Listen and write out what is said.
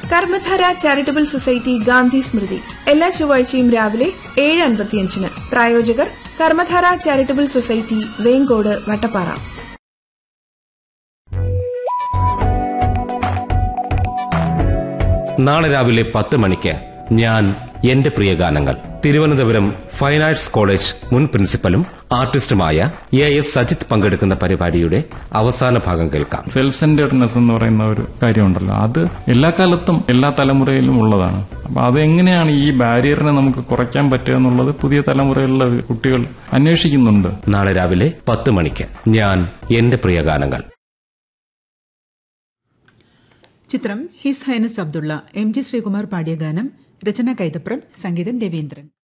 കർമ്മധാര charitable society Gandhi Smriti എല്ലാ ചൊവ്വാഴ്ചയും രാവിലെ ഏഴ് അൻപത്തിയഞ്ചിന് പ്രായോജകർ കർമ്മധാര ചാരിറ്റബിൾ സൊസൈറ്റി വേങ്കോട് വട്ടപ്പാറ നാളെ രാവിലെ പത്ത് മണിക്ക് ഞാൻ എന്റെ പ്രിയ ഗാനങ്ങൾ തിരുവനന്തപുരം ഫൈൻ ആർട്സ് കോളേജ് മുൻ പ്രിൻസിപ്പലും ആർട്ടിസ്റ്റുമായ എ എസ് സജിത് പങ്കെടുക്കുന്ന പരിപാടിയുടെ അവസാന ഭാഗം കേൾക്കാം സെൽഫ് സെന്റർനെസ് എന്ന് പറയുന്ന ഒരു കാര്യമുണ്ടല്ലോ അത് എല്ലാ കാലത്തും എല്ലാ തലമുറയിലും ഉള്ളതാണ് അപ്പൊ അതെങ്ങനെയാണ് ഈ ബാരിയറിനെ നമുക്ക് കുറയ്ക്കാൻ പറ്റുക എന്നുള്ളത് പുതിയ തലമുറയിലുള്ള കുട്ടികൾ അന്വേഷിക്കുന്നുണ്ട് നാളെ രാവിലെ പത്ത് മണിക്ക് ഞാൻ എന്റെ പ്രിയ ഗാനങ്ങൾ ചിത്രം His Highness Abdullah M G Sreekumar പാടിയ ഗാനം രചന കൈതപ്രം സംഗീതം രവീന്ദ്രൻ